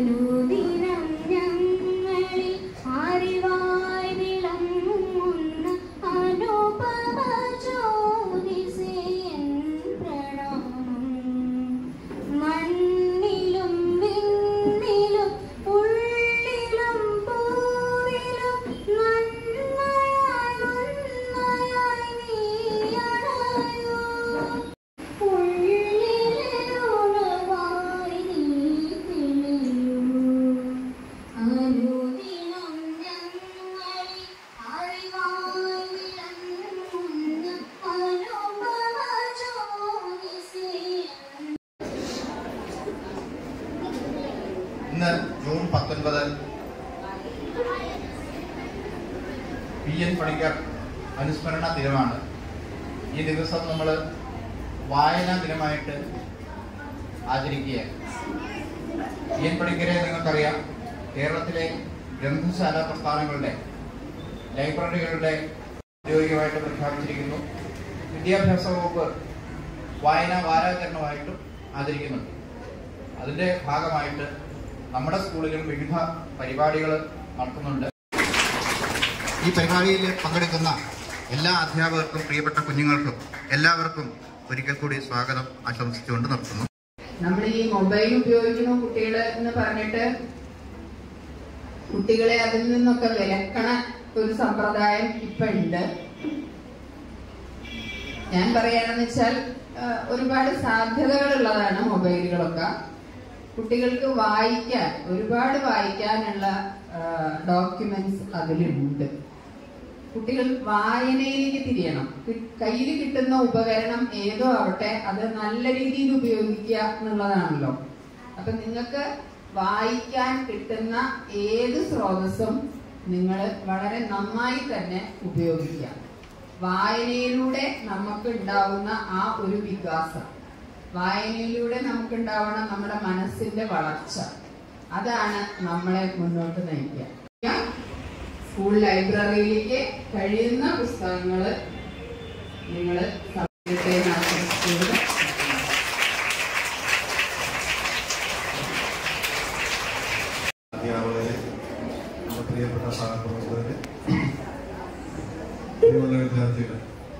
അനുദിനം ഞങ്ങളിൽ അറിവായി വിളങ്ങുന്ന അനുപമ ജ്യോതിസേൻ പ്രണാമം മണ്ണിലും വിണ്ണിലും ഉള്ളിലും പൂവിലും നന്മയായി ഉണ്മയായി നീയണയൂ ഉള്ളിലുണവായി നീ തെളിയൂ അനുദിനം ഞങ്ങളിൽ അറിവായി വിളങ്ങുന്ന അനുപമ ജ്യോതിസേൻ ഇന്ന് ജൂൺ പത്തൊൻപത് പി എൻ പണിക്കർ അനുസ്മരണ ദിനമാണ് ഈ ദിവസം നമ്മൾ വായനാ ദിനമായിട്ട് ആചരിക്കുകയാണ് പി എൻ പണിക്കരെ നിങ്ങൾക്കറിയാം കേരളത്തിലെ ഗ്രന്ഥശാല പ്രസ്ഥാനങ്ങളുടെ ലൈബ്രറികളുടെ ഔദ്യോഗികമായിട്ട് പ്രഖ്യാപിച്ചിരിക്കുന്നു വിദ്യാഭ്യാസ വകുപ്പ് വായനാ വാരാചരണമായിട്ടും ആചരിക്കുന്നുണ്ട് അതിന്റെ ഭാഗമായിട്ട് നമ്മുടെ സ്കൂളിലും വിവിധ പരിപാടികൾ നടത്തുന്നുണ്ട് ഈ പരിപാടിയിൽ പങ്കെടുക്കുന്ന എല്ലാ അധ്യാപകർക്കും പ്രിയപ്പെട്ട കുഞ്ഞുങ്ങൾക്കും എല്ലാവർക്കും ഒരിക്കൽ കൂടി സ്വാഗതം ആശംസിച്ചുകൊണ്ട് നിർത്തുന്നു നമ്മൾ ഈ മൊബൈൽ ഉപയോഗിക്കുന്ന കുട്ടികൾ എന്ന് പറഞ്ഞിട്ട് കുട്ടികളെ അതിൽ നിന്നൊക്കെ വിലക്കണ ഒരു സമ്പ്രദായം ഇപ്പൊ ഉണ്ട് ഞാൻ പറയാണെന്ന് വെച്ചാൽ ആ, ഒരുപാട് സാധ്യതകൾ ഉള്ളതാണ് മൊബൈലുകളൊക്കെ കുട്ടികൾക്ക് വായിക്കാൻ ഒരുപാട് വായിക്കാനുള്ള ഡോക്യുമെന്റ്സ് അതിലുണ്ട് കുട്ടികൾ വായനയിലേക്ക് തിരിയണം കയ്യിൽ കിട്ടുന്ന ഉപകരണം ഏതോ ആവട്ടെ അത് നല്ല രീതിയിൽ ഉപയോഗിക്കുക എന്നുള്ളതാണല്ലോ അപ്പൊ നിങ്ങൾക്ക് വായിക്കാൻ കിട്ടുന്ന ഏത് സ്രോതസ്സും നിങ്ങൾ വളരെ നന്നായി തന്നെ ഉപയോഗിക്കുക വായനയിലൂടെ നമുക്ക് ഉണ്ടാവുന്ന ആ ഒരു വികാസം വായനയിലൂടെ നമുക്കുണ്ടാവുന്ന നമ്മുടെ മനസ്സിന്റെ വളർച്ച അതാണ് നമ്മളെ മുന്നോട്ട് നയിക്കുക സ്കൂൾ ലൈബ്രറിയിലേക്ക് കഴിയുന്ന പുസ്തകങ്ങൾ നിങ്ങൾ സമയത്തെ ആശംസിച്ചുകൊണ്ട് അധ്യാപകരെ നമ്മുടെ പ്രിയപ്പെട്ട സഹപ്രവർത്തകരെ പ്രിയമുള്ള വിദ്യാർത്ഥികൾ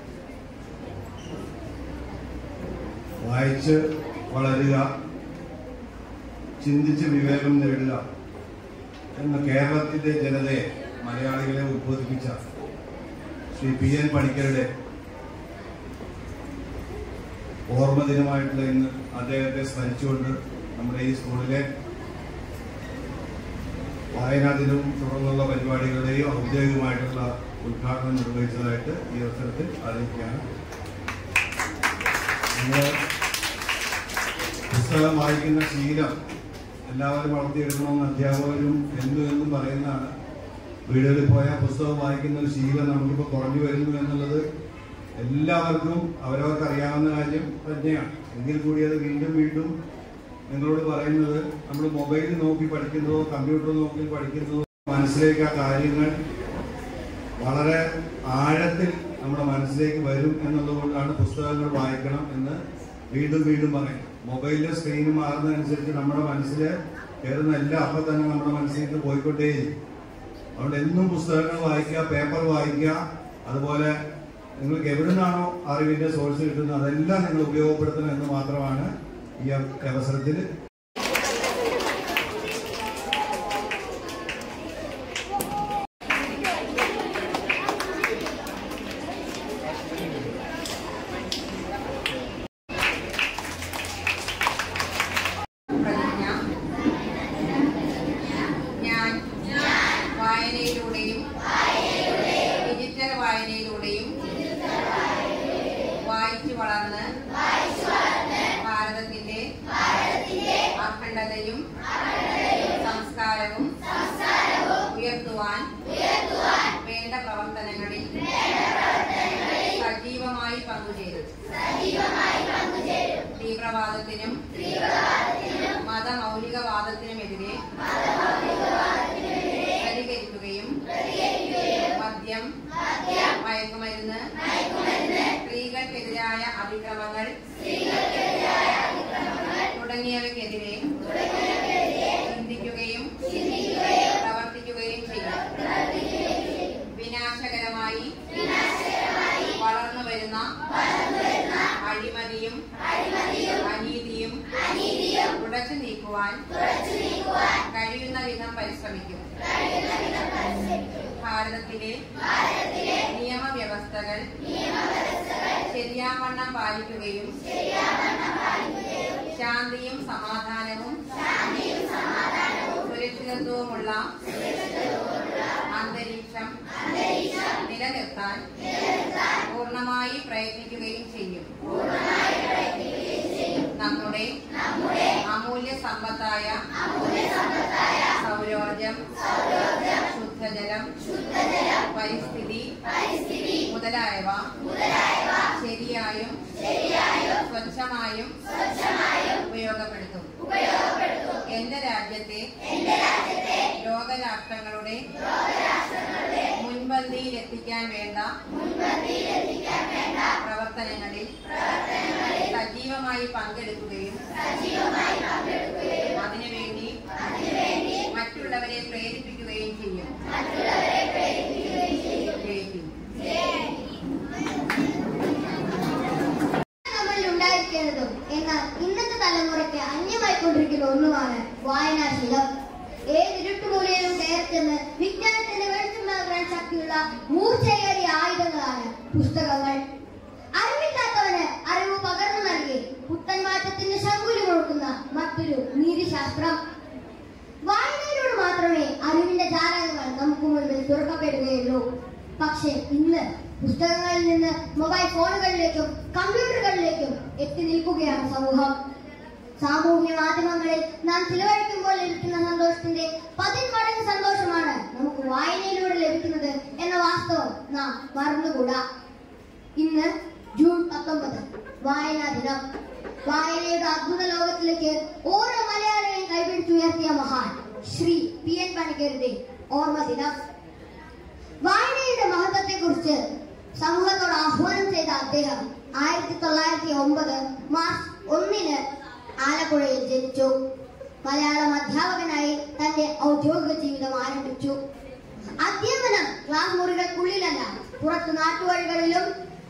വായിച്ച് വളരുക ചിന്തിച്ച് വിവേകം നേടുക എന്ന കേരളത്തിന്റെ ജനതയെ മലയാളികളെ ഉദ്ബോധിപ്പിച്ച ശ്രീ പി എൻ പണിക്കരുടെ ഓർമ്മ ദിനമായിട്ടുള്ള ഇന്ന് അദ്ദേഹത്തെ സ്മരിച്ചുകൊണ്ട് നമ്മുടെ ഈ സ്കൂളിലെ വായനാ ദിനവും തുടർന്നുള്ള പരിപാടികളുടെയും ഔദ്യോഗികമായിട്ടുള്ള ഉദ്ഘാടനം നിർവഹിച്ചതായിട്ട് ഈ അവസരത്തിൽ അറിയിക്കുകയാണ് നിങ്ങൾ പുസ്തകം വായിക്കുന്ന ശീലം എല്ലാവരും വളർത്തിയെടുക്കണമെന്ന് അധ്യാപകരും എന്നും എന്നും പറയുന്നതാണ് വീടുകളിൽ പോയാൽ പുസ്തകം വായിക്കുന്ന ഒരു ശീലം നമുക്കിപ്പോൾ കുറഞ്ഞു വരുന്നു എന്നുള്ളത് എല്ലാവർക്കും അവരവർക്ക് അറിയാവുന്ന കാര്യം തന്നെയാണ് എങ്കിൽ കൂടി അത് വീണ്ടും വീണ്ടും നിങ്ങളോട് പറയുന്നത് നമ്മൾ മൊബൈൽ നോക്കി പഠിക്കുന്നതോ കമ്പ്യൂട്ടർ നോക്കി പഠിക്കുന്നതോ മനസ്സിലേക്ക് ആ കാര്യങ്ങൾ വളരെ ആഴത്തിൽ നമ്മുടെ മനസ്സിലേക്ക് വരും എന്നുള്ളതുകൊണ്ടാണ് പുസ്തകങ്ങൾ വായിക്കണം എന്ന് വീണ്ടും വീണ്ടും പറയും മൊബൈലിലെ സ്ക്രീൻ മാറുന്നതനുസരിച്ച് നമ്മുടെ മനസ്സിൽ കയറുന്ന എല്ലാം അപ്പം തന്നെ നമ്മുടെ മനസ്സിൽ നിന്ന് പോയിക്കൊണ്ടേയിരിക്കും അതുകൊണ്ട് എന്നും പുസ്തകങ്ങൾ വായിക്കുക പേപ്പർ വായിക്കുക അതുപോലെ നിങ്ങൾക്ക് എവിടെ നിന്നാണോ അറിവിന്റെ സോഴ്സ് കിട്ടുന്നത് അതെല്ലാം നിങ്ങൾ ഉപയോഗപ്പെടുത്തണം എന്ന് മാത്രമാണ് ഈ അവസരത്തിൽ പ്രതിജ്ഞ ഞാൻ വായനയിലൂടെയും ഡിജിറ്റൽ വായനയിലൂടെയും വായിച്ചു വളർന്ന് ഭാരതത്തിന്റെ അഖണ്ഡതയും സംസ്കാരവും ഉയർത്തുവാൻ വേണ്ട പ്രവർത്തനങ്ങളിൽ സജീവമായി പങ്കുചേരും തീവ്രവാദത്തിനും മതമൗലികവാദത്തിനുമെതിരെ പ്രതികരിക്കുകയും മദ്യം മയക്കുമരുന്ന് സ്ത്രീകൾക്കെതിരായ അതിക്രമങ്ങൾ തുടങ്ങിയവയ്ക്കെതിരെ ചിന്തിക്കുകയും നീക്കുവാൻ കഴിയുന്ന വിധം പരിശ്രമിക്കും ഭാരതത്തിലെ നിയമവ്യവസ്ഥകൾ ശരിയാവണ്ണം പാലിക്കുകയും ശാന്തിയും സമാധാനവും സുരക്ഷിതത്വവുമുള്ള അന്തരീക്ഷം നിലനിർത്താൻ പൂർണ്ണമായി പ്രയത്നിക്കുകയും ചെയ്യും നമ്മുടെ അമൂല്യ സമ്പത്തായ സൗരോർജം ശുദ്ധജലം പരിസ്ഥിതി മുതലായവ ശരിയായും സ്വച്ഛമായും ഉപയോഗപ്പെടുത്തും എന്റെ രാജ്യത്തെ ലോകരാഷ്ട്രങ്ങളുടെ മുൻപന്തിയിൽ എത്തിക്കാൻ വേണ്ട പ്രവർത്തനങ്ങളിൽ സജീവമായി പങ്കെടുക്കുകയും അതിനുവേണ്ടി മറ്റുള്ളവരെ പ്രേരിപ്പിക്കുകയും ചെയ്യും ജയിക്കും നമ്മളിൽ ഉണ്ടായിരിക്കേണ്ടതും എന്നാൽ ഇന്നത്തെ തലമുറയ്ക്ക് അന്യമായിക്കൊണ്ടിരിക്കുന്ന ഒന്നുമാണ് വായനാശീലം ഏതിരുട്ടുമൂലയിലും കയർച്ചെന്ന് വിജ്ഞാനത്തിന്റെ വെളിച്ചം നൽകാൻ ശക്തിയുള്ള മൂർച്ചയേറിയ ആയുധങ്ങളാണ് പുസ്തകങ്ങൾ അറിവില്ലാത്തവന് അറിവ് പകർന്നു നൽകി പുത്തൻ മാറ്റത്തിന്റെ ശങ്കുലി കൊടുക്കുന്ന മറ്റൊരു നീതിശാസ്ത്രം വായനയിലൂടെ മാത്രമേ അറിവിന്റെ ജാലകങ്ങൾ നമുക്ക് മുൻപിൽ തുറക്കപ്പെടുകയുള്ളൂ പക്ഷേ ഇന്ന് പുസ്തകങ്ങളിൽ നിന്ന് മൊബൈൽ ഫോണുകളിലേക്കും കമ്പ്യൂട്ടറുകളിലേക്കും എത്തി നിൽക്കുകയാണ് സമൂഹം സാമൂഹ്യ മാധ്യമങ്ങളിൽ നാം ചിലവഴിക്കുമ്പോൾ ലഭിക്കുന്ന സന്തോഷത്തിന്റെ പതിന്മടങ്ങ് സന്തോഷമാണ് നമുക്ക് വായനയിലൂടെ ലഭിക്കുന്നത് എന്ന വാസ്തവം നാം മറന്നുകൂടാ ഇന്ന് ജൂൺ പത്തൊമ്പത് വായനാ ദിനം വായനയുടെ അദ്ഭുത ലോകത്തിലേക്ക് ഓരോ മലയാളിയെയും കൈപിടിച്ചുയർത്തിയ മഹാൻ ശ്രീ പി എൻ പണിക്കരുടെ ഓർമ്മ ദിനം വായനയുടെ മഹത്വത്തെ കുറിച്ച് സമൂഹത്തോട് ആഹ്വാനം ചെയ്ത അദ്ദേഹം ആയിരത്തി തൊള്ളായിരത്തി ഒമ്പത് മാർച്ച് ഒന്നിന് ആലപ്പുഴയിൽ ജനിച്ചു മലയാളം അധ്യാപകനായി തന്റെ ഔദ്യോഗിക ജീവിതം ആരംഭിച്ചു അധ്യാപനം ക്ലാസ് മുറികൾക്കുള്ളിലല്ല പുറത്തു നാട്ടുവഴികളിലും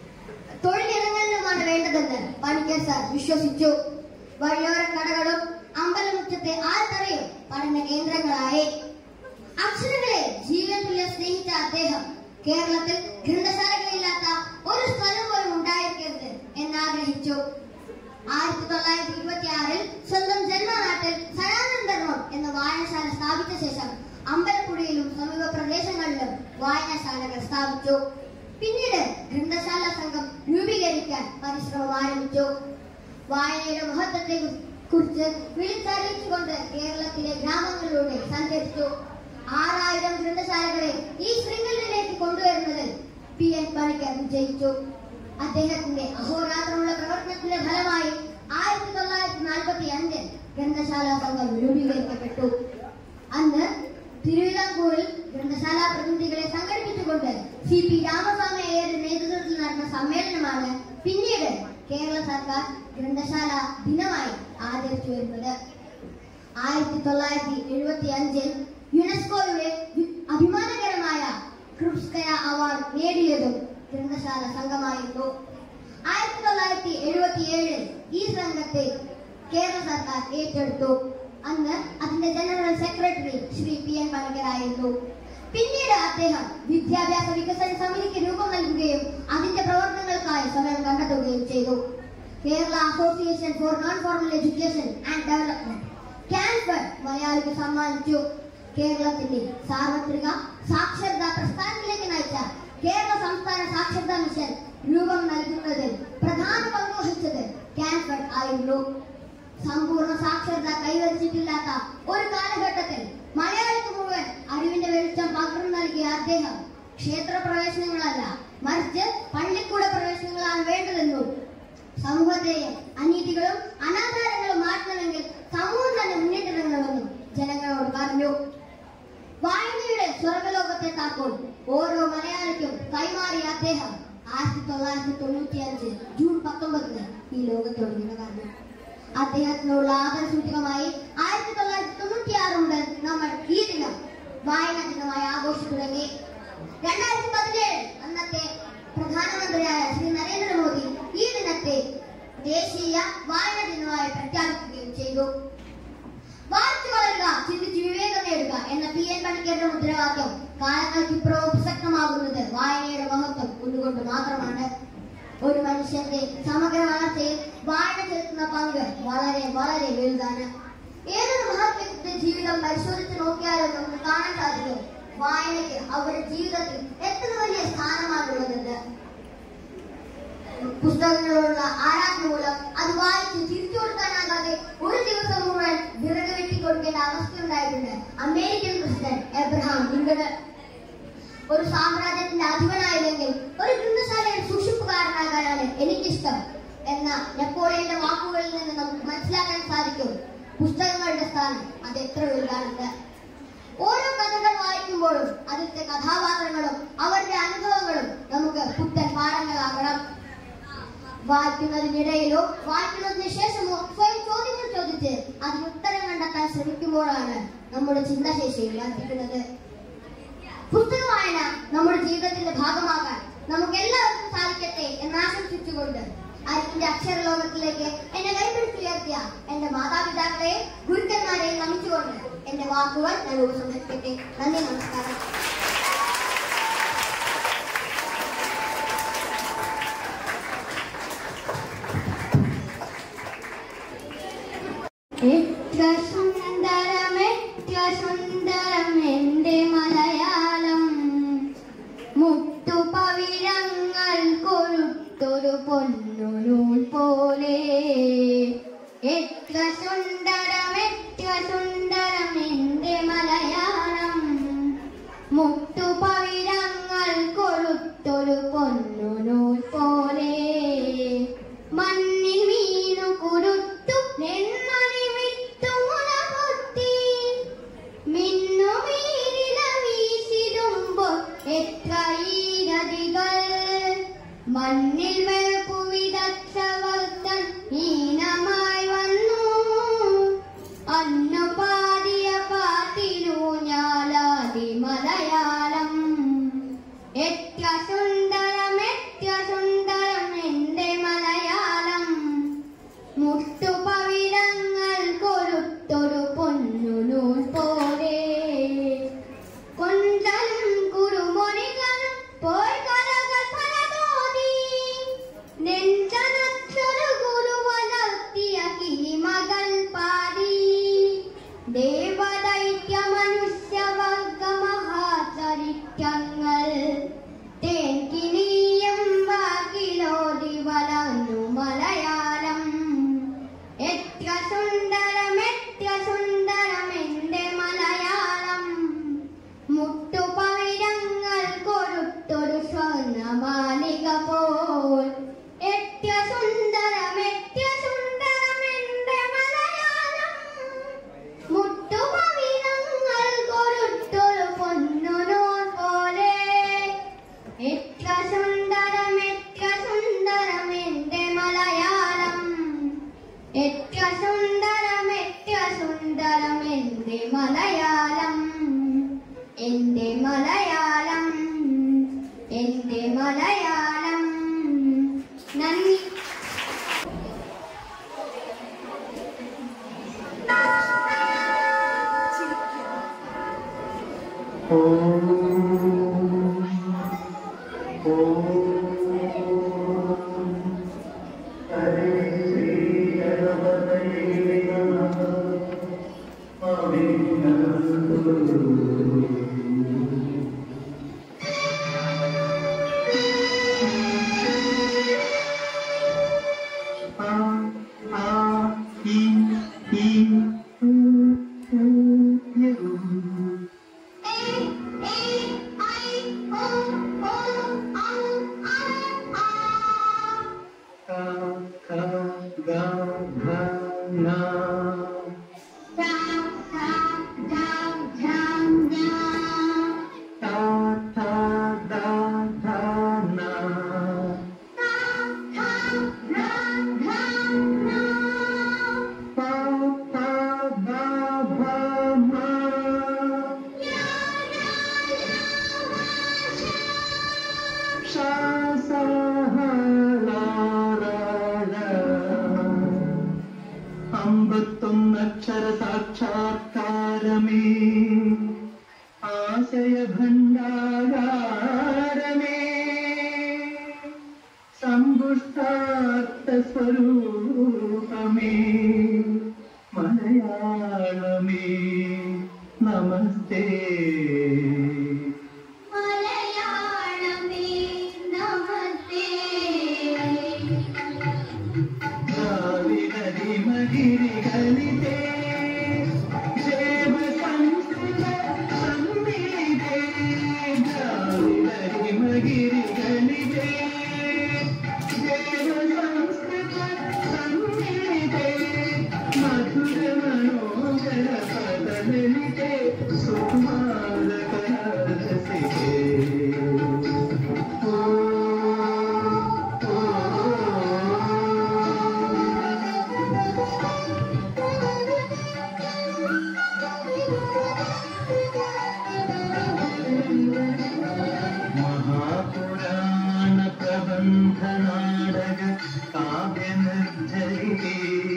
തൊഴിലിടങ്ങളിലുമാണ് വേണ്ടതെന്ന് പണിക്കർ സാർ വിശ്വസിച്ചു വഴിയോര കടകളും അമ്പലമുറ്റത്തെ ആൽത്തറയും പഠന കേന്ദ്രങ്ങളായി അക്ഷരങ്ങളെ ജീവനിലെ സ്നേഹിച്ച അദ്ദേഹം കേരളത്തിൽ ഗ്രന്ഥശാലകളില്ലാത്ത ഒരു സ്ഥലം പോലും ഉണ്ടായിരിക്കരുത് എന്നാഗ്രഹിച്ചു ആയിരത്തി തൊള്ളായിരത്തി ഇരുപത്തി ആറിൽ സ്വന്തം ജന്മനാട്ടിൽ സനാതന ധർമ്മം എന്ന വായനശാല സ്ഥാപിച്ച ശേഷം അമ്പലപ്പുഴയിലും സമീപ പ്രദേശങ്ങളിലും വായനശാലകൾ സ്ഥാപിച്ചു പിന്നീട് ഗ്രന്ഥശാല സംഘം രൂപീകരിക്കാൻ പരിശ്രമം ആരംഭിച്ചു വായനയുടെ മഹത്വത്തെ കുറിച്ച് വിളിച്ചറിയിച്ചുകൊണ്ട് കേരളത്തിലെ ഗ്രാമങ്ങളിലൂടെ സഞ്ചരിച്ചു ആറായിരം ഗ്രന്ഥശാലകളെ ഈ ശൃംഖലയിലേക്ക് കൊണ്ടുവരുന്നതിൽ പി എൻ പണിക്കർ വിജയിച്ചു അദ്ദേഹത്തിന്റെ അഹോരാത്രമുള്ള പ്രവർത്തനത്തിന്റെ ഫലമായി ആയിരത്തി തൊള്ളായിരത്തി നാൽപ്പത്തി അഞ്ചിൽ ഗ്രന്ഥശാല സംഘം രൂപീകരിക്കപ്പെട്ടു അന്ന് തിരുവിതാംകൂറിൽ ഗ്രന്ഥശാല പ്രതിനിധികളെ സംഘടിപ്പിച്ചുകൊണ്ട് സി പി രാമസ്വാമി അയ്യരുടെ നേതൃത്വത്തിൽ നടന്ന സമ്മേളനമാണ് പിന്നീട് കേരള സർക്കാർ ഗ്രന്ഥശാല ദിനമായി ആചരിച്ചു വരുന്നത് ആയിരത്തി തൊള്ളായിരത്തി എഴുപത്തി അഞ്ചിൽ യുനെസ്കോയുടെ വി- അഭിമാനകരമായ ക്രുപ്സ്കയ അവാർഡ് നേടിയതും ഗ്രന്ഥശാല സംഘമായിരുന്നു ആയിരത്തി തൊള്ളായിരത്തി എഴുപത്തി ഏഴിൽ ഈ സംഘത്തെ കേരള സർക്കാർ ഏറ്റെടുത്തു അന്ന് അതിന്റെ general secretary Shri P N പണിക്കരായിരുന്നു പിന്നീട് അദ്ദേഹം വിദ്യാഭ്യാസ വികസന സമിതിക്ക് രൂപം നൽകുകയും അതിന്റെ പ്രവർത്തനങ്ങൾക്കായി സമയം കണ്ടെത്തുകയും ചെയ്തു Kerala association for non formal education and development ക്യാൻസർ മലയാളിക്ക് സമ്മാനിച്ചു കേരളത്തിന്റെ സാർവത്രിക സാക്ഷരതാ പ്രസ്ഥാനത്തിലേക്ക് നയിച്ച കേരള സംസ്ഥാന സാക്ഷരതാ മിഷൻ രൂപം നൽകുന്നതിൽ പ്രധാന പങ്ക് വഹിച്ചത് ക്യാൻസർ ആയിരുന്നു സമ്പൂർണ്ണ സാക്ഷരത കൈവരിച്ചിട്ടില്ലാത്ത ഒരു കാലഘട്ടത്തിൽ മലയാളിക്ക് മുഴുവൻ അറിവിന്റെ വെളിച്ചം പകർന്നു നൽകിയ അദ്ദേഹം ക്ഷേത്ര പ്രവേശനങ്ങളല്ല മറിച്ച് പള്ളിക്കൂട പ്രവേശനങ്ങളാണ് വേണ്ടതെന്നും സമൂഹത്തെയും അനീതികളും അനാചാരങ്ങളും മാറ്റണമെങ്കിൽ സമൂഹം തന്നെ മുന്നിട്ടിറങ്ങണമെന്നും ജനങ്ങളോട് പറഞ്ഞു വായനയുടെ സ്വർഗലോകത്തെ താക്കോൽ ഓരോ മലയാളിക്കും കൈമാറിയ അദ്ദേഹം ആയിരത്തി തൊള്ളായിരത്തി തൊണ്ണൂറ്റി അഞ്ച് ജൂൺ പത്തൊമ്പതിന് ഈ ലോകത്തോട് വിട പറഞ്ഞു അദ്ദേഹത്തിനുള്ള ആദരസൂചകമായി ആയിരത്തി തൊള്ളായിരത്തി തൊണ്ണൂറ്റി ആറ് മുതൽ നമ്മൾ ഈ ദിനം വായനാ ദിനമായി ആഘോഷിച്ചു തുടങ്ങി രണ്ടായിരത്തി പതിനേഴ് അന്നത്തെ പ്രധാനമന്ത്രിയായ ശ്രീ നരേന്ദ്രമോദി ഈ ദിനത്തെ ദേശീയ വായനാ ദിനമായി പ്രഖ്യാപിക്കുകയും ചെയ്തു എന്ന പി എൻ പണിക്കരുടെ മുദ്രാവാക്യം കാലങ്ങൾക്കിപ്പുറവും പ്രസക്തമാകുന്നത് വായനയുടെ മഹത്വം കൊണ്ടുകൊണ്ട് മാത്രമാണ് ഒരു മനുഷ്യന്റെ സമഗ്ര വളർച്ചയിൽ വായന ചെലുത്തുന്ന പങ്ക് വളരെ വളരെ വലുതാണ് ഏതൊരു മഹത്വത്തിന്റെ ജീവിതം പരിശോധിച്ച് നോക്കിയാലും നമുക്ക് കാണാൻ സാധിക്കും വായനയ്ക്ക് അവരുടെ ജീവിതത്തിൽ എത്ര വലിയ സ്ഥാനമാണുള്ളതെന്ന് പുസ്തകങ്ങളോടുള്ള ആരാധന മൂലം അത് വായിച്ച് തിരിച്ചു കൊടുക്കാനാകാതെ ഒരു ദിവസം മുഴുവൻ വിറക് വെട്ടിക്കൊടുക്കേണ്ട അവസ്ഥ ഉണ്ടായിട്ടുണ്ട് അമേരിക്കൻ പ്രസിഡന്റ് എബ്രഹാം ലിങ്കണ് ഒരു സാമ്രാജ്യത്തിന്റെ അധിപനായില്ലെങ്കിൽ ഒരു ഗ്രന്ഥശാലയുടെ സൂക്ഷിപ്പുകാരനാകാനാണ് എനിക്കിഷ്ടം എന്ന നെപ്പോളിയന്റെ വാക്കുകളിൽ നിന്ന് നമുക്ക് മനസ്സിലാക്കാൻ സാധിക്കും പുസ്തകങ്ങളുടെ സ്ഥാനം അത് എത്ര വലുതാണെന്ന് ഓരോ കഥകൾ വായിക്കുമ്പോഴും അതിലത്തെ കഥാപാത്രങ്ങളും അവരുടെ അനുഭവങ്ങളും നമുക്ക് പുത്തൻ പാഠങ്ങളാകണം വായിക്കുന്നതിനിടയിലോ വായിക്കുന്നതിന് ശേഷമോ സ്വയം ചോദ്യങ്ങൾ ചോദിച്ച് അതിന് ഉത്തരം കണ്ടെത്താൻ ശ്രമിക്കുമ്പോഴാണ് നമ്മുടെ ചിന്താശേഷി വർദ്ധിക്കുന്നത് പുസ്തക വായന നമ്മുടെ ജീവിതത്തിന്റെ ഭാഗമാകാൻ നമുക്ക് എല്ലാവർക്കും സാധിക്കട്ടെ എന്ന് ആശംസിച്ചുകൊണ്ട് അരിക്കിന്റെ അക്ഷരലോകത്തിലേക്ക് എന്നെ കൈപിടിച്ചുയർത്തിയ എന്റെ മാതാപിതാക്കളെയും ഗുരുക്കന്മാരെയും നമിച്ചുകൊണ്ട് എന്റെ വാക്കുകൾ ഞാൻ ഉപസംഹരിക്കട്ടെ നന്ദി നമസ്കാരം എത്ര സുന്ദരം എത്ര സുന്ദരം എന്റെ മലയാളം മുട്ടുപവിഴങ്ങൾ കൊഴുത്തൊരു പൊന്നുനൂൽ പോലെ എത്ര സുന്ദരം എത്ര സുന്ദരം എന്റെ മലയാളം മുട്ടുപവിഴങ്ങൾ കൊഴുത്തൊരു പൊന്നുനൂൽ പോലെ മണ്ണിൽ വീണു കുരുത്തു നെന്മണി വിട്ടു മുള പൊത്തി മിന്നുമീരില വീശിടുമ്പോൾ എത്ര ഈരതികൾ മണ്ണിൽ വെളുപ്പു വിതച്ചവർത്തൻ ഹീനമായി വന്നു അന്നു പാടിയ പാട്ടിലു ഞാലാതി മലയാളം എത്ര സുന്ദരം എത്ര സുന്ദരം എന്റെ മലയാളം മുട്ടുപവിടങ്ങൾ കൊരുത്തൊരു പൊന്നുനൂൽ പോലെ കൊണ്ടലും കുറുമൊഴികളും പോയി കലകൾ പലതോതി നെഞ്ചനച്ചൊരു ഗുരു വളർത്തിയ കിളിമകൾ പാടി ദേവദൈത്യ മനുഷ്യവർഗ മഹാചരിത്രങ്ങൾ തേൻകിനിയും വാക്കിലോതി വളർന്നു മലയാളം എത്ര സുന്ദരം എത്ര സുന്ദരം എന്റെ മലയാളം മുട്ടുപവിടങ്ങൾ കൊടുത്തൊരു സ്വർണ്ണമാലിക പോൽ എത്ര സുന്ദരം എത്ര സുന്ദരം എന്റെ മലയാളം മുട്ടുപവിടങ്ങൾ കൊടുത്തൊരു പൊന്നുനൂൽ പോലെ എത്ര സുന്ദരം എത്ര സുന്ദരം എന്റെ മലയാളം എത്ര സുന്ദരം എത്ര സുന്ദരം എന്റെ മലയാളം എന്റെ മലയാളം എന്റെ മലയാളം നന്ദി അമ്പത്തൊന്നക്ഷര സാക്ഷാത്കാരമേ ആശയഭണ്ഡാകാരമേ സമ്പുഷ്ടാർത്ഥ സ്വരൂപമേ മലയാളമേ നമസ്തേ മലയാളമേ നമസ്തേ ദ്രാവിഡരിമഗിരികളിതേ ദേവ സംസ്കൃത സമ്മിളിതേ ദ്രാവിഡരിമഗിരികളിതേ ദേവ സംസ്കൃത സമ്മിളിതേ മധുര മനോഹര പദലലിതേ സുകുമാര കലാരസിതേ ഓ ഓ മഹാപുരാണ പ്രബന്ധ നാടക കാവ്യനിർജലിതേ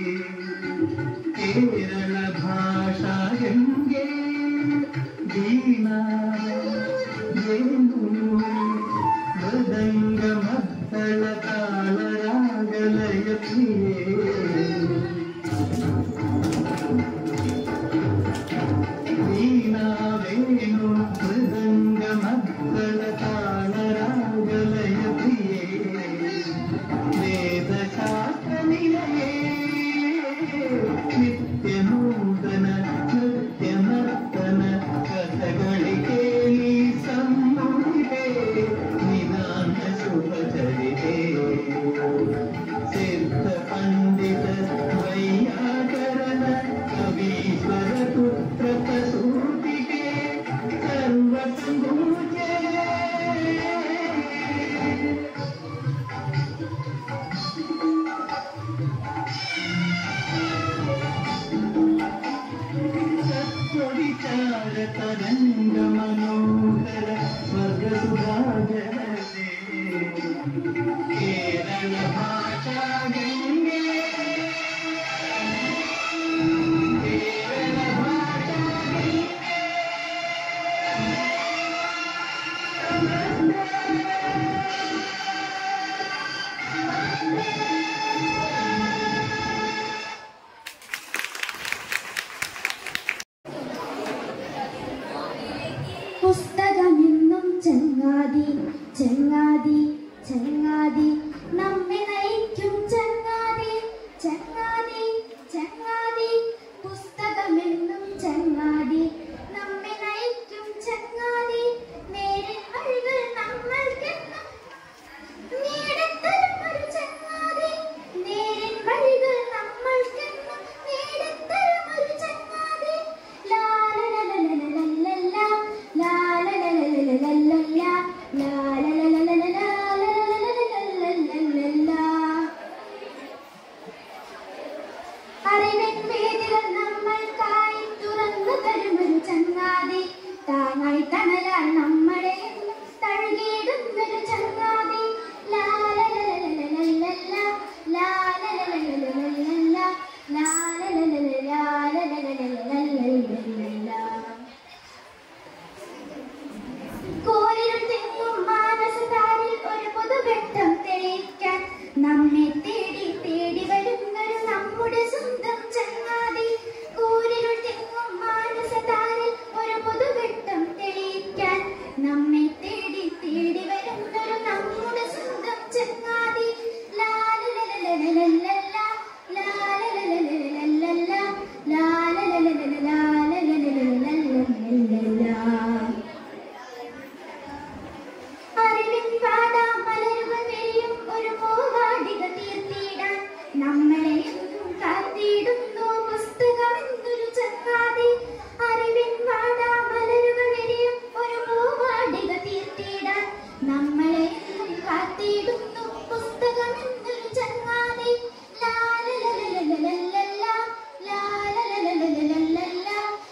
കേരള ഭാഷാ ഗംഗേ വീണ മൃദംഗ മദ്ദള താളരാഗലയ പ്രിയേ വീണാവേണു മൃദംഗമദ്ദള താളരാഗലയ പ്രിയേ വേദശാസ്ത്രനിലയേ നിത്യനൂതന നൃത്യമർത്തന കഥകളി കേളി സമ്മോഹിതേ നിദാന ശുഭചരിതേ സിദ്ധ പണ്ഡിത വൈയാകരണ കവീശ്വര പുത്ര പ്രസൂതികേ സർവസംഭൂജേ സത്വവിചാര തരംഗ മനോഹര സ്വർഗസുധാജലേ കേരള ഭാഷാ ഗംഗേ കേരള ഭാഷാ പുസ്തകമെന്നും ചങ്ങാതി ചങ്ങാതി ചങ്ങാതി നമ്മെ നയിക്കും ചങ്ങാതി ചങ്ങാതി ചങ്ങാതി പുസ്തകമെന്നും ചങ്ങാതി നമ്മെ നയിക്കും ചങ്ങാതി നേരിൻ വഴികൾ നമ്മൾക്കെന്നും നേടിത്തരും ഒരു ചങ്ങാതി നേരിൻ വഴികൾ നമ്മൾക്കെന്നും നേടിത്തരും ഒരു ചങ്ങാതി ലാലലലലലലലല, ലാലലലലലലലല, ലാലലലലലലലലലലലലല. അറിവിൻ വേദികൾ നമ്മൾക്കായി തുറന്നു തരുമൊരു ചങ്ങാതി താങ്ങായി തണലാൽ നമ്മളെ എന്നും തഴുകിയിടുന്നൊരു ചങ്ങാതി ലാലലലലലലലല, ലാലലലലലലലല, ലാലലലലലലലലലലലലല. കോരിലും തെങ്ങും മാനസതാരിൽ ഒരു പുതുവെട്ടം തെളിയിക്കാൻ നമ്മെ തേടി തേടി വരുന്നൊരു നമ്മുടെ സ്വന്തം ചങ്ങാതി കോരിലും തെങ്ങും മാനസതാരിൽ ഒരു പുതുവെട്ടം തെളിയിക്കാൻ നമ്മെ തേടി തേടി വരുന്നൊരു നമ്മുടെ സ്വന്തം ചങ്ങാതി ലാലലലലലലലല, ലാലലലലലലലല, ലാലലലലലലലലലലലല. അറിവിൻ പാടാമലരുകൾ വിരിയും ഒരു പൂവാടിക തീർത്തിടാൻ നമ്മളെ എന്നും കാത്തിടുന്നു പുസ്തകമെന്നൊരു ചങ്ങാതി അറിവിൻ പാടാമലരുകൾ വിരിയും ഒരു പൂവാടിക തീർത്തിടാൻ നമ്മളെ എന്നും കാത്തിടുന്നു പുസ്തകമെന്നൊരു ചങ്ങാതി ലാലലലലലലലല, ലാലലലലലലലല,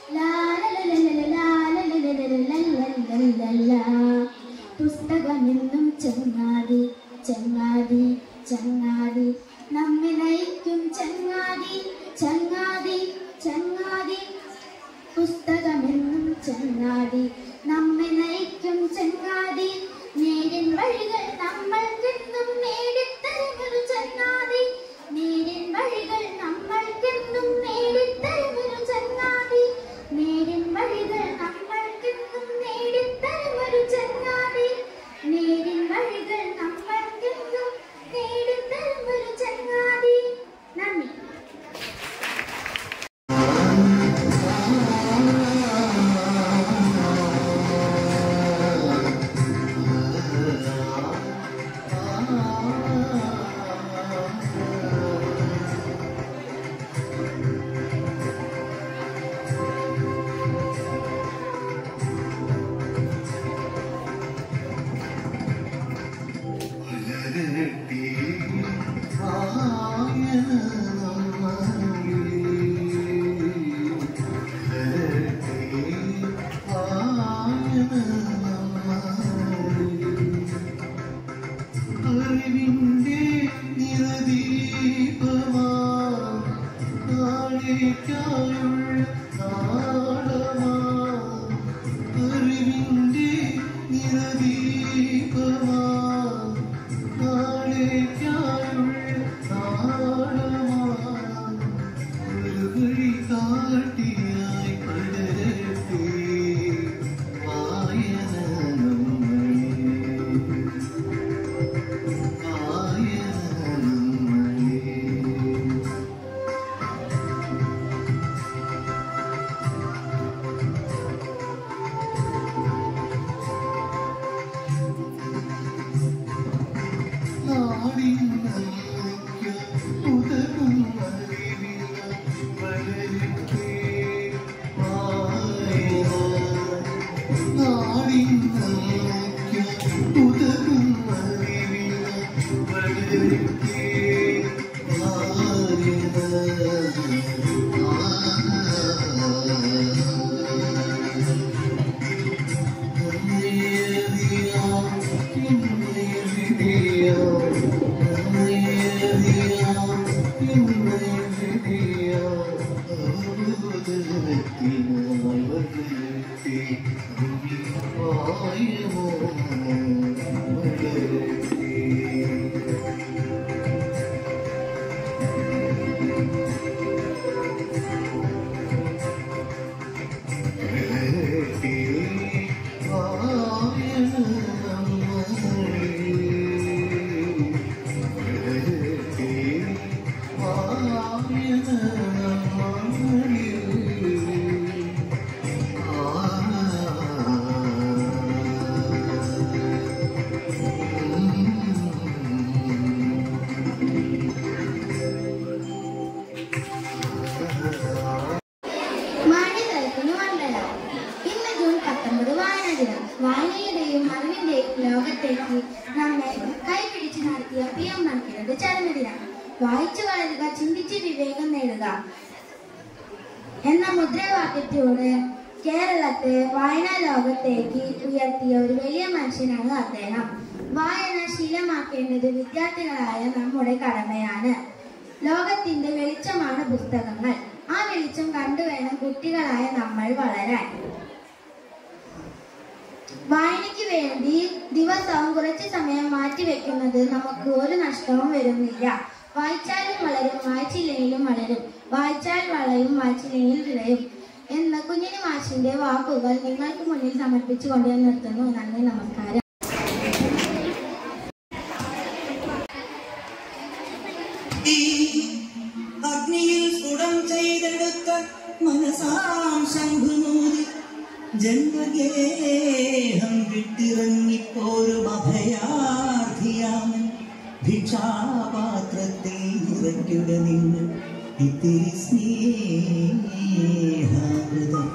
ലാലലലലലലലലലലലലല. പുസ്തകമെന്നും ചങ്ങാതി ചങ്ങാതി ചങ്ങാതി നമ്മെ നയിക്കും ചങ്ങാതി ചങ്ങാതി ചങ്ങാതി പുസ്തകമെന്നും ചങ്ങാതി നമ്മെ നയിക്കും ചങ്ങാതി നേരിൻ വഴികൾ നമ്മൾക്കെന്നും നേടിത്തരുമൊരു ചങ്ങാതി നേരിൻ വഴികൾ നമ്മൾക്കെന്നും നേടിത്തരുമൊരു ചങ്ങാതി നേരിൻ വഴികൾ നമ്മൾക്കെന്നും നേടിത്തരുമൊരു ചങ്ങാതി നേരിൻ വഴികൾ നമ്മൾക്കെന്നും നേടിത്തരുമൊരു ചങ്ങാതി നന്ദി അറിവിന്റെ നിറദീപമാ നാളേക്കായുള്ള നാളമാ അറിവിന്റെ നിറദീപമാ നാളേക്കായുള്ള നാളമാ ഒരു വഴി കാട്ടിയായി പടരട്ടെ വായന നമ്മളെ മാന്യതലത്തിന് വന്ദനം ഇന്ന് ജൂൺ പത്തൊമ്പത് വായനാ ദിനം വായനയുടെയും അറിവിന്റെയും ലോകത്തേക്ക് നമ്മെ കൈപിടിച്ച് നടത്തിയ പി എം മണിക്കരുടെ ചരമദിനം വായിച്ചു വളരുക ചിന്തിച്ച് വിവേകം നേടുക എന്ന മുദ്രാവാക്യത്തോട് കേരളത്തെ വായനാ ലോകത്തേക്ക് ഉയർത്തിയ ഒരു വലിയ മനുഷ്യനാണ് അദ്ദേഹം വായന ശീലമാക്കേണ്ടത് വിദ്യാർത്ഥികളായ നമ്മുടെ കടമയാണ് ലോകത്തിന്റെ വെളിച്ചമാണ് പുസ്തകങ്ങൾ ആ വെളിച്ചം കണ്ടുവേണം കുട്ടികളായ നമ്മൾ വളരാൻ വായനയ്ക്ക് വേണ്ടി ദിവസവും കുറച്ച് സമയം മാറ്റിവെക്കുന്നത് നമുക്ക് ഒരു നഷ്ടവും വരുന്നില്ല വായിച്ചാലും വളരും വായിച്ചില്ലെങ്കിലും വളരും വായിച്ചാൽ വളയും വായിച്ചില്ലെങ്കിൽ വിളയും എന്ന കുഞ്ഞിന് മാഷിന്റെ വാക്കുകൾ നിങ്ങൾക്ക് മുന്നിൽ സമർപ്പിച്ചുകൊണ്ട് ഞാൻ നിർത്തുന്നു നന്ദി നമസ്കാരം ഈ അഗ്നിയിൽ സ്ഫുടം ചെയ്തെടുത്ത മനസാം ശംഖുനൂതി ജന്മഗേഹം വിട്ടിറങ്ങിപ്പോരും അഭയാർത്ഥിയാമൻ ഭിക്ഷാപാത്രത്തിൽ നിറയ്ക്കുക നിങ്ങൾ ഇത്തിരി സ്നേഹാമൃതം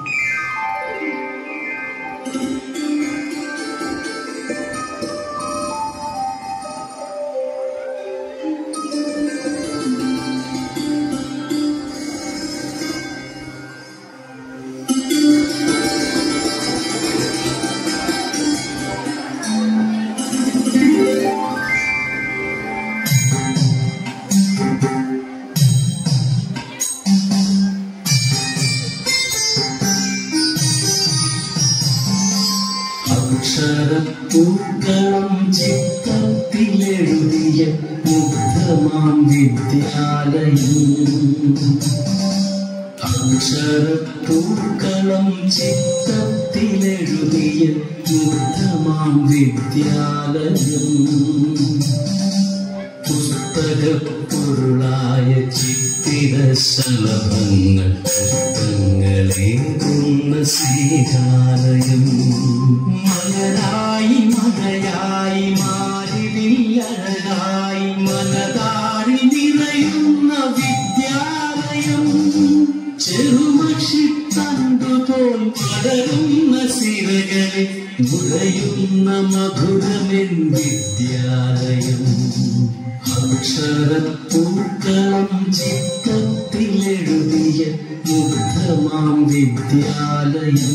അക്ഷരപ്പൂക്കളം ചിത്രത്തിലെഴുതിയ മുഗ്ധമാം വിദ്യാലയം അക്ഷരപ്പൂക്കളം ചിത്രത്തിലെഴുതിയ മുഗ്ധമാം വിദ്യാലയം പുസ്തകപ്പൊരുളായ ചിത്തിരശലഭങ്ങൾ പുസ്തങ്ങളേകുന്ന ശ്രീകാലയം മലരായി മഴയായി മാരിവില്ലഴകായി മനതാഴി നിറയുന്ന വിദ്യാലയം ചെറുമഷിത്തണ്ടുപോൽ പടരുന്ന സിരകളിൽ മുഴയുന്ന മധുരമെൻ വിദ്യാലയം അക്ഷരപ്പൂക്കളം ചിത്രത്തിലെഴുതിയ മുഗ്ധമാം വിദ്യാലയം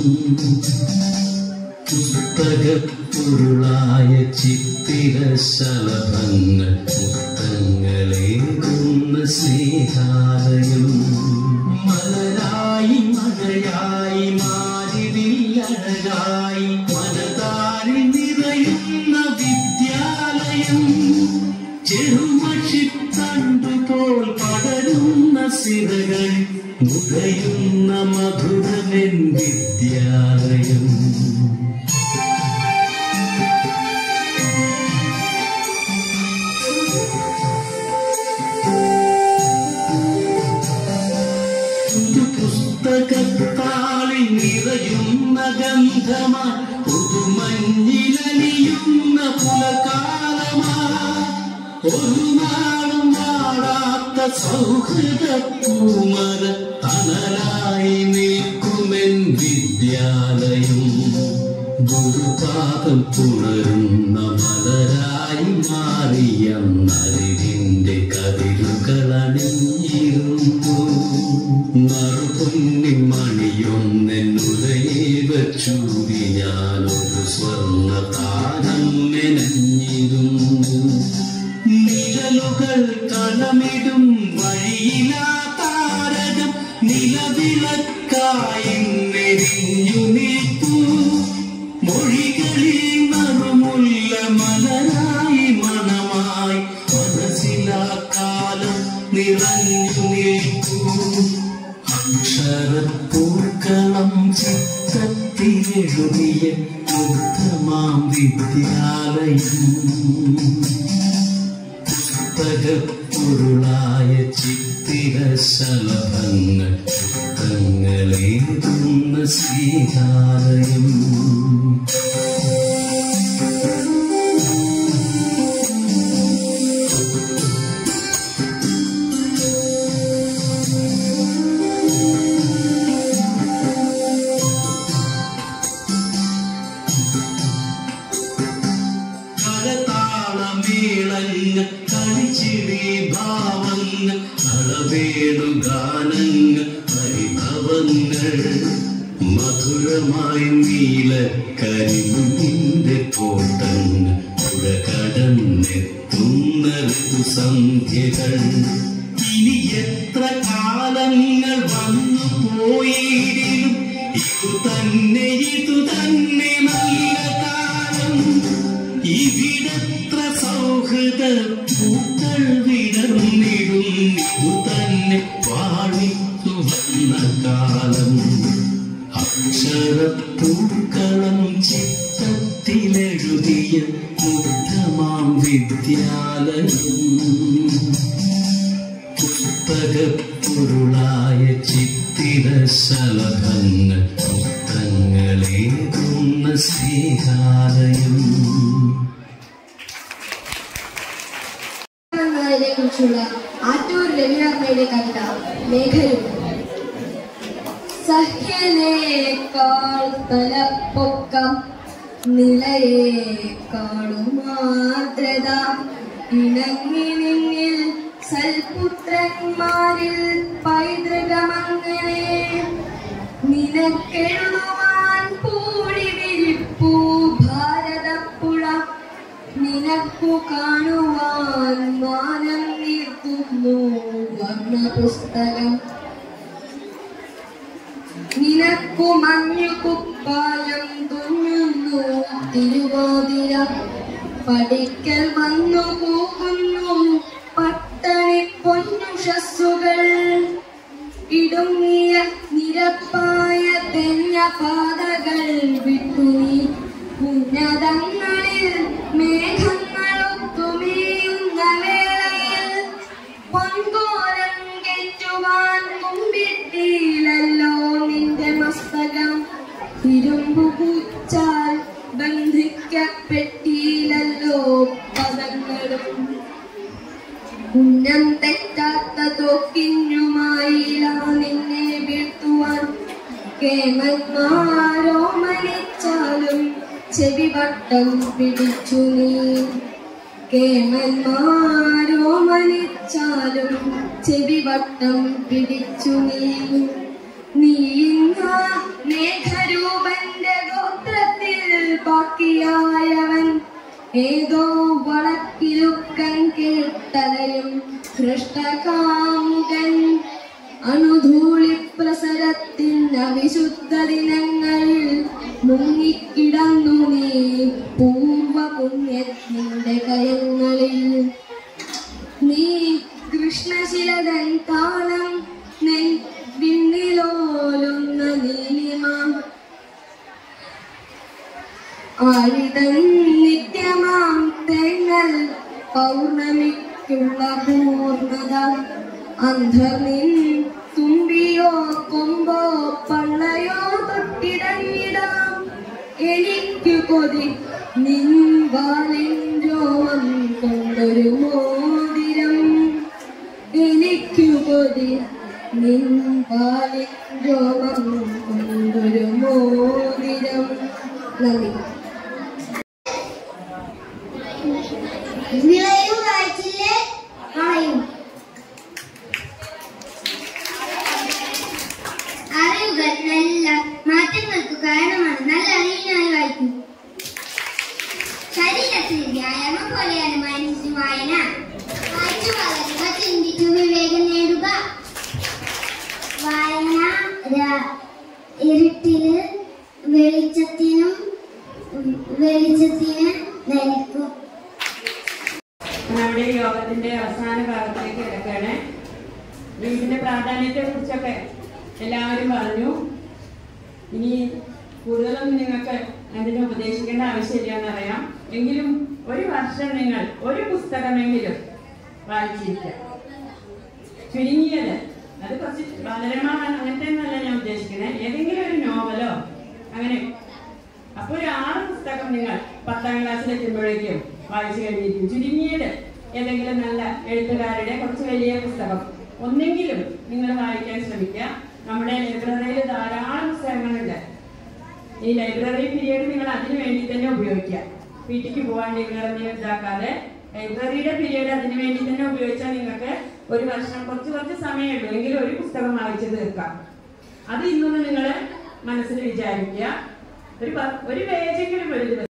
പുസ്തകപ്പൊരുളായ ചിത്തിരശലഭങ്ങൾ പുസ്തങ്ങളേകുന്ന സ്നേഹാലയം മലരായി മഴയായി മാരിവില്ലഴകായി മനതാരി നിറയുന്ന വിദ്യാലയം ചെറുമഷിത്തണ്ടുപോൽ പടരുന്ന സിരകൾ മുഴയുന്ന മധുരമെൻ വിദ്യാലയം ഒരു പുസ്തകത്താളിൽ നിറയുന്ന ഗന്ധമാ പുതുമഞ്ഞിലലിയുന്ന പുലകാലമാ ഒരു നാളും വാടാത്ത സൗഹൃദ പൂമര തണലായി നിൽക്കുമെൻ വിദ്യാലയം ഗുരുപാദം പുണരുന്ന മലരായി മാറിയ നരിവിന്റെ കതിരുകളണിഞ്ഞിരുന്നു മറുപൊന്നി മണിയൊന്നെന്നുലയെ ചൂടി ഞാനൊരു സ്വർണ്ണ താരം മെനഞ്ഞിരുന്നു നിഴലുകൾ കളമിടും വഴിയിലാ താരകം നിലവിളക്കായി നെരിഞ്ഞു നിൽപ്പൂ മൊഴികളിൽ നറുമുള്ള മലരായി മണമായി മനസ്സിലാ കാലം നിറഞ്ഞു നിൽപ്പൂ അക്ഷരപ്പൂക്കളം ചിത്രത്തിലെഴുതിയ മുഗ്ധമാം വിദ്യാലയം പുസ്തകപ്പൊരുളായ ചിത്തിരശലഭങ്ങൾ പുസ്തങ്ങളേകുന്ന ശ്രീകാലയം കരതാളമേളങ്ങൾ കളിച്ചിടി ഭാവങ്ങൾ അളവേണു ഗാനങ്ങൾ പരിഭവങ്ങൾ മധുരമായി നീല കരിമുകിന്റെ കോട്ടങ്ങൾ പുഴ കടന്നെത്തുന്ന ഋതുസന്ധ്യകൾ ഇനി എത്ര കാലങ്ങൾ വന്നു പോയിടിലും ഇതു തന്നെ ഇതു തന്നെ നല്ല കാലം ഇവിടത്ര സൗഹൃദ പൂക്കൾ വിടർന്നിടും ഇതു തന്നെ വാണിത്തു വന്ന കാലം അക്ഷരപ്പൂക്കളം ചിത്രത്തിലെഴുതിയ മുഗ്ധമാം വിദ്യാലയം പുസ്തകപ്പൊരുളായ ചിത്തിരശലഭങ്ങൾ പുസ്തങ്ങളേകുന്ന ശ്രീകാലയം എന്നതിനെ കുറിച്ചുള്ള ആറ്റൂർ രവിവർമ്മയുടെ കവിത മേഘയും സഹ്യനേക്കാൾ തലപ്പൊക്കം നിലയേക്കാളും ആർദ്രത ഇണങ്ങി നിന്നിൽ സൽപുത്രന്മാരിൽ പൈതൃകമങ്ങനെ നിനക്കെഴുതുവാൻ പൂടി വിരിപ്പൂ ഭാരതപ്പുഴ നിനക്കു കാണുവാൻ മാനം നീർത്തുന്നു വർണ്ണ പുസ്തകം നിനക്കു മഞ്ഞു കുപ്പായം തുന്നുന്നു തിരുവാതിര പഠിക്കൽ വന്നു പോകുന്നു പട്ടണി പൊന്നുഷസ്സുകൾ ഇടുങ്ങിയ നിരപ്പായ തെഞ്ഞ പാതകൾ വിട്ടുനി ഉന്നതങ്ങളിൽ മേഘങ്ങളൊത്തുമേയുന്ന വേളയിൽ പൊൻകോലം കെറ്റുവാൻ കുമ്പിട്ടിയിലല്ലോ നിന്റെ മസ്തകം ഇരുമ്പു പൂച്ചാൽ ബന്ധിക്കപ്പെട്ടിയിലല്ലോ പദങ്ങളും ഉന്നം തെറ്റാത്ത തോക്കിഞ്ഞുമായില്ല നിന്നെ വീഴ്ത്തുവാൻ കേമന്മാരോ മരിച്ചാലും ചെവിവട്ടം പിടിച്ചു നീ കേമന്മാരോ മരിച്ചാലും ചെവിവട്ടം പിടിച്ചു നീ നീ ഇന്ന് മേഘരൂപന്റെ ഗോത്രത്തിൽ ബാക്കിയായവൻ ഏതോ വളക്കിലുക്കൻ കേട്ടലയും കൃഷ്ണകാമുകൻ അണുധൂളി പ്രസരത്തിൻ അവിശുദ്ധ ദിനങ്ങളിൽ മുങ്ങിക്കിടന്നു നീ പൂർവ പുണ്യത്തിന്റെ കയങ്ങളിൽ നീ കൃഷ്ണശിലതൻ താളം നെൻ വിണ്ണിലോലുന്ന നീലിമ ആഴിതൻ നിത്യമാം തേങ്ങൽ പൗർണമിക്കുള്ള പൂർണ്ണത അന്ധർനിൻ തുമ്പിയോ കൊമ്പോ പള്ളയോ തൊട്ടിടങ്ങിടാം എനിക്കു കൊതി നിൻവാലിൻ രോമം കൊണ്ടൊരു മോതിരം എനിക്കു കൊതി നിൻവാലിൻ രോമം കൊണ്ടൊരു മോതിരം നന്ദി വിളയും വായിച്ചില്ലേ കളയും അറിവുകൾ നല്ല മാറ്റങ്ങൾക്ക് കാരണമാണ് നല്ല അറിവിനായി വായിക്കും ശരീരത്തിന് വ്യായാമം പോലെയാണ് മനുഷ്യ വായന വായിച്ചു വളരുക ചിന്തിച്ചു വിവേകം നേടുക വായന ര- ഇരുട്ടില് വെളിച്ചത്തിനും വെളിച്ചത്തിന് നയിക്കും നമ്മുടെ ഈ യോഗത്തിന്റെ അവസാന ഭാഗത്തേക്ക് കിടക്കുകയാണ് ഇതിന്റെ പ്രാധാന്യത്തെ കുറിച്ചൊക്കെ എല്ലാവരും പറഞ്ഞു ഇനി കൂടുതലൊന്നും നിങ്ങൾക്ക് അതിനെ ഉപദേശിക്കേണ്ട ആവശ്യമില്ല എന്നറിയാം എങ്കിലും ഒരു വർഷം നിങ്ങൾ ഒരു പുസ്തകമെങ്കിലും വായിച്ചിരിക്കുക ചുരുങ്ങിയത് അത് കുറച്ച് ബാലരമ അങ്ങനത്തെ ഒന്നല്ല ഞാൻ ഉദ്ദേശിക്കുന്നത് ഏതെങ്കിലും ഒരു നോവലോ അങ്ങനെ അപ്പൊ ഒരു ആറ് പുസ്തകം നിങ്ങൾ പത്താം ക്ലാസ്സിൽ എത്തുമ്പോഴേക്കും വായിച്ചു കഴിഞ്ഞിരിക്കും ചുരുങ്ങിയത് ഏതെങ്കിലും നല്ല എഴുത്തുകാരുടെ കുറച്ച് വലിയ പുസ്തകം ഒന്നെങ്കിലും നിങ്ങൾ വായിക്കാൻ ശ്രമിക്കുക നമ്മുടെ ലൈബ്രറിയിൽ ധാരാളം പുസ്തകങ്ങളുണ്ട് ഈ ലൈബ്രറി പീരീഡ് നിങ്ങൾ അതിനു വേണ്ടി തന്നെ ഉപയോഗിക്കുക വീട്ടിലേക്ക് പോകാൻ നിങ്ങൾ ഇതാക്കാതെ ലൈബ്രറിയുടെ പീരീഡ് അതിനു വേണ്ടി തന്നെ ഉപയോഗിച്ചാൽ നിങ്ങൾക്ക് ഒരു വർഷം കുറച്ച് കുറച്ച് സമയമുള്ളൂ എങ്കിലും ഒരു പുസ്തകം വായിച്ചു തീർക്കാം അത് ഇന്നൊന്ന് നിങ്ങൾ മനസ്സിൽ വിചാരിക്കുക ഒരു പ- ഒരു പേജെങ്കിലും ഒരു ദിവസം